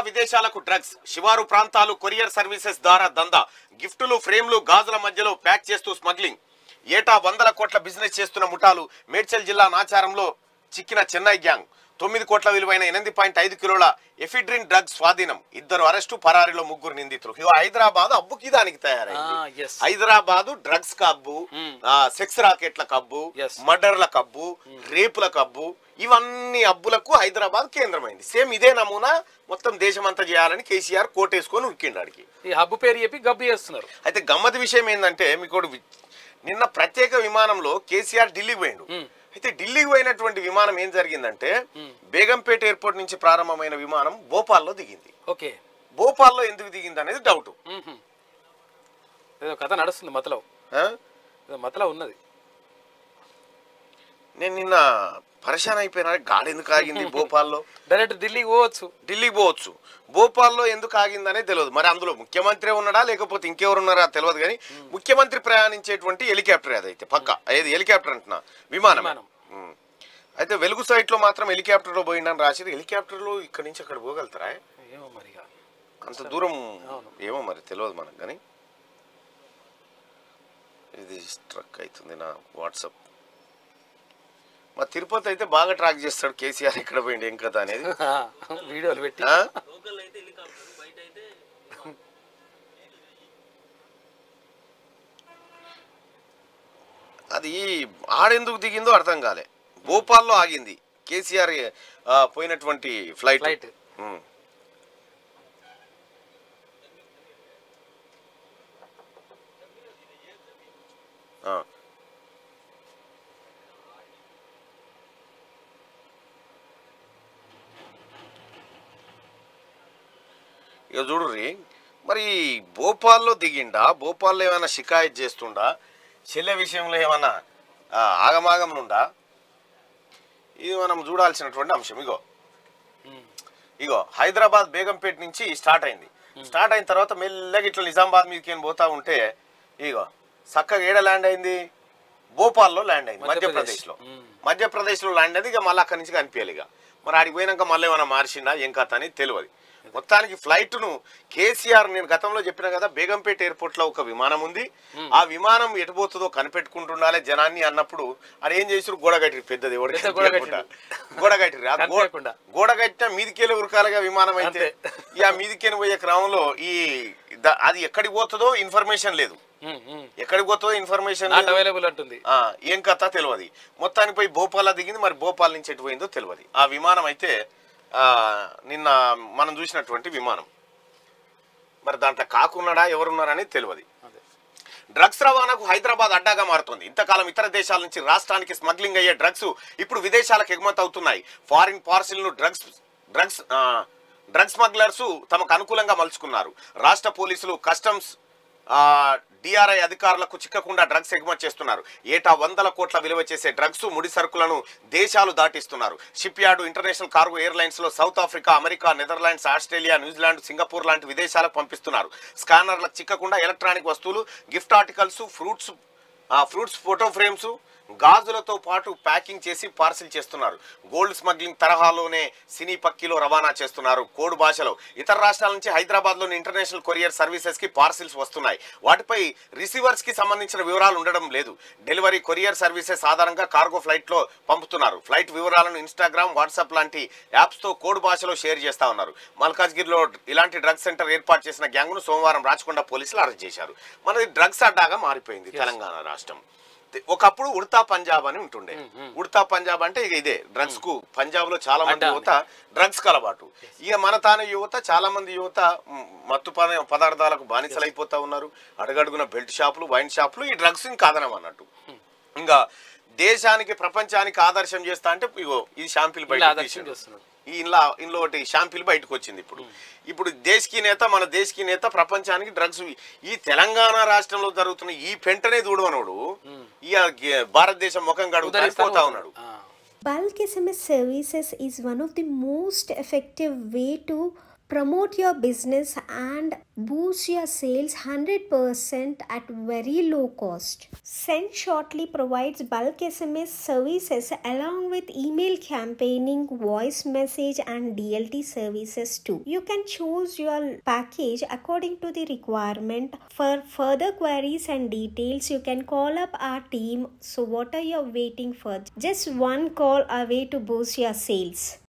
విదేశాలకు డ్రగ్స్ శివారు ప్రాంతాలు కొరియర్ సర్వీసెస్ ద్వారా దందా గిఫ్టులు ఫ్రేమ్లు గాజుల మధ్యలో ప్యాక్ చేస్తూ స్మగ్లింగ్ ఏటా వందల కోట్ల బిజినెస్ చేస్తున్న ముఠాలు మేడ్చల్ జిల్లా నాచారంలో చిక్కిన చెన్నై గ్యాంగ్ తొమ్మిది కోట్ల విలువైన ఎనిమిది పాయింట్ ఐదు కిలోల ఎఫిడ్రిన్ డ్రగ్స్ స్వాధీనం ఇద్దరు అరెస్టు పరారీలో ముగ్గురు నిందితులు ఇగో హైదరాబాద్ అబ్బుకి దానికి తయారైంది Ah, yes. హైదరాబాద్ డ్రగ్స్ కబ్బు ఆ, సెక్స్ రాకెట్ల కబ్బు Yes. మర్డర్ల కబ్బు రేపుల కబ్బు ఇవన్నీ అబ్బులకు హైదరాబాద్ కేంద్రమైంది సేమ్ ఇదే నమూనా మొత్తం దేశమంతా చేయాలని కేసీఆర్ కోటేసుకొని ఉరికిండు ఆడికి ఈ హబ్బు పేరు చెప్పి గబ్బు చేస్తున్నారు అయితే గమ్మత్ విషయం ఏంటంటే మీకు ఒకటి వి- నిన్న ప్రత్యేక విమానంలో కేసీఆర్ ఢిల్లీకి పోయిండు అయితే ఢిల్లీకి పోయినటువంటి విమానం ఏం జరిగిందంటే బేగంపేట ఎయిర్పోర్ట్ నుంచి ప్రారంభమైన విమానం భోపాల్లో దిగింది ఓకే భోపాల్లో ఎందుకు దిగింది అనేది డౌట్ మ్మ్హ. ఏదో కథ నడుస్తుంది మతలో ఏదో మతలో ఉన్నది నేను నిన్న పరిశాన్ అయిపోయినా గాడి ఎందుకు ఆగింది భోపాల్లో డైరెక్ట్ ఢిల్లీకి పోవచ్చు ఢిల్లీకి పోవచ్చు భోపాల్లో ఎందుకు ఆగిందనే తెలియదు మరి అందులో ముఖ్యమంత్రి ఉన్నాడా లేకపోతే ఇంకెవరు ఉన్నారా తెలియదు కానీ ముఖ్యమంత్రి ప్రయాణించేటువంటి హెలికాప్టర్ అదైతే పక్క ఏది హెలికాప్టర్ అంటున్నా విమానం విమానం. ఉమ్. అయితే వెలుగు సైట్ లో మాత్రం హెలికాప్టర్ లో పోయిందని రాసి హెలికాప్టర్ లో ఇక్కడ నుంచి అక్కడ పోగలుగుతారా ఏమో మరిగా అంత దూరం అవును. ఏమో మరి తెలియదు మనకు కానీ ఇది స్ట్రక్ అవుతుంది నా వాట్సాప్ మా తిరుపతి అయితే బాగా ట్రాక్ చేస్తాడు కేసీఆర్ ఇక్కడ పోయింది ఏం కథ అనేది వీడియోలు పెట్టి ఆ? అది ఆడెందుకు దిగిందో అర్థం కాలే భోపాల్లో ఆగింది కేసీఆర్ ఆ, పోయినటువంటి ఫ్లైట్ ఫ్లైట్ ఉమ్. ఆ. ఇక చూడుర్రి మరి భోపాల్లో దిగిండా భోపాల్లో ఏమైనా షికాయత్ చేస్తుండా చెల్లె విషయంలో ఏమైనా ఆ, ఆగమాగం నుండా ఇది మనం చూడాల్సినటువంటి అంశం ఇగో ఇగో హైదరాబాద్ బేగంపేట నుంచి స్టార్ట్ అయింది స్టార్ట్ అయిన తర్వాత మెల్లగా ఇట్లా నిజామాబాద్ మీదకి ఏం పోతా ఉంటే ఇగో చక్కగా ఏడ ల్యాండ్ అయింది భోపాల్లో ల్యాండ్ అయింది మధ్యప్రదేశ్. మధ్యప్రదేశ్ లో మధ్యప్రదేశ్ లో ల్యాండ్ అయింది ఇక మళ్ళీ అక్కడి నుంచి కనిపించాలి ఇక మరి ఆడికి పోయినాక మళ్ళీ ఏమైనా మార్చిండా ఏం కథ అని తెలియదు మొత్తానికి ఫ్లైట్ ను కేసీఆర్ నేను గతంలో చెప్పిన కదా బేగంపేట ఎయిర్పోర్ట్ లో ఒక విమానం ఉంది ఆ విమానం ఎటు పోతుందో కనిపెట్టుకుంటుండాలి జనాన్ని అన్నప్పుడు అది ఏం చేసారు గోడ కట్టిరు పెద్దది ఎవరికి పెద్ద గోడ కనిపించకుండా. గోడ కట్టిరు ఆ గో- కనిపించకుండా. గోడ కట్టిన మీదికెళ్ళి ఉరకాలిగా విమానం అయితే అంతే. ఇక మీదికెళ్ళి పోయే క్రమంలో ఈ ద- అది ఎక్కడికి పోతుందో ఇన్ఫర్మేషన్ లేదు మ్మ్, మ్మ్. ఎక్కడికి పోతుందో ఇన్ఫర్మేషన్ నాట్ లేదు అవైలబుల్ అంటుంది ఆ, ఏం కథ తెలియదు మొత్తానికి పోయి భోపాల్ దిగింది మరి భోపాల్ నుంచి ఎటు పోయిందో తెలియదు ఆ విమానం అయితే ఆ, నిన్న మనం చూసినటువంటి విమానం మరి దాంట్లో కాకున్నాడా ఎవరున్నారని తెలియదు అదే డ్రగ్స్ రవాణాకు హైదరాబాద్ అడ్డాగా మారుతోంది ఇంతకాలం ఇతర దేశాల నుంచి రాష్ట్రానికి స్మగ్లింగ్ అయ్యే డ్రగ్స్ ఇప్పుడు విదేశాలకు ఎగుమతి అవుతున్నాయి ఫారిన్ పార్సిల్ ను డ్రగ్స్ డ్రగ్స్ ఆ, డ్రగ్స్ స్మగ్లర్స్ తమకు అనుకూలంగా మలుచుకున్నారు రాష్ట్ర పోలీసులు కస్టమ్స్ డిఆర్ఐ అధికారులకు చిక్కకుండా డ్రగ్స్ ఎగుమతి చేస్తున్నారు ఏటా వందల కోట్ల విలువ చేసే డ్రగ్స్ ముడి సరుకులను దేశాలు దాటిస్తున్నారు ship yard international cargo airlines లో south Africa America Netherlands Australia New Zealand Singapore లాంటి విదేశాలకు పంపిస్తున్నారు స్కానర్లకు చిక్కకుండా ఎలక్ట్రానిక్ వస్తువులు gift articles fruits fruits photo frames గాజులతో పాటు ప్యాకింగ్ చేసి పార్సిల్ చేస్తున్నారు గోల్డ్ స్మగ్లింగ్ తరహాలోనే సినీ పక్కిలో రవాణా చేస్తున్నారు కోడ్ భాషలో ఇతర రాష్ట్రాల నుంచి హైదరాబాద్లోని ఇంటర్నేషనల్ కొరియర్ సర్వీసెస్ కి పార్సిల్స్ వస్తున్నాయి వాటిపై రిసీవర్స్ కి సంబంధించిన వివరాలు ఉండడం లేదు డెలివరీ కొరియర్ సర్వీసెస్ ఆధారంగా కార్గో ఫ్లైట్ లో పంపుతున్నారు ఫ్లైట్ వివరాలను ఇన్స్టాగ్రామ్ వాట్సాప్ లాంటి యాప్స్ తో కోడ్ భాషలో షేర్ చేస్తా ఉన్నారు మల్కాజ్గిరిలో ఇలాంటి డ్రగ్స్ సెంటర్ ఏర్పాటు చేసిన గ్యాంగ్ ను సోమవారం రాచకొండ పోలీసులు అరెస్ట్ చేశారు మనది డ్రగ్స్ అడ్డాగా మారిపోయింది తెలంగాణ రాష్ట్రం ఒకప్పుడు ఉడతా పంజాబ్ అని ఉంటుండే ఉడతా పంజాబ్ అంటే ఇక ఇదే డ్రగ్స్ కు పంజాబ్ లో చాలా మంది అడ్డా యువత డ్రగ్స్ కలవాటు ఇక మన తాను యువత చాలా మంది యువత మ్, మత్తు పద- పదార్థాలకు బానిసలైపోతా ఉన్నారు అడుగడుగున బెల్ట్ షాపులు వైన్ షాపులు ఈ డ్రగ్స్ ఇంకా ఆదనం అన్నట్టు ఇంకా దేశానికి ప్రపంచానికి ఆదర్శం చేస్తా అంటే ఇగో ఇది షాంపిల్ ఇలా బయట ఆదర్శం చేస్తున్నాడు ఈ ఇంట్లో ఇంట్లో ఒకటి షాంపిల్ బయటకు వచ్చింది ఇప్పుడు ఇప్పుడు దేశకి నేత మన దేశకి నేత ప్రపంచానికి డ్రగ్స్ ఈ తెలంగాణ రాష్ట్రంలో జరుగుతున్న ఈ పెంటనే దూడవనోడు ఈ ఆ భారతదేశం ముఖం కడుగుతా ఉదరిస్తాను పోతా ఉన్నాడు ఆ. Bulk SMS services is one of the most effective way to promote your business and boost your sales 100% at very low cost. Send Shortly provides bulk SMS services along with email campaigning, voice message, and DLT services too. You can choose your package according to the requirement. For further queries and details, you can call up our team. So, what are you waiting for? Just one call away to boost your sales.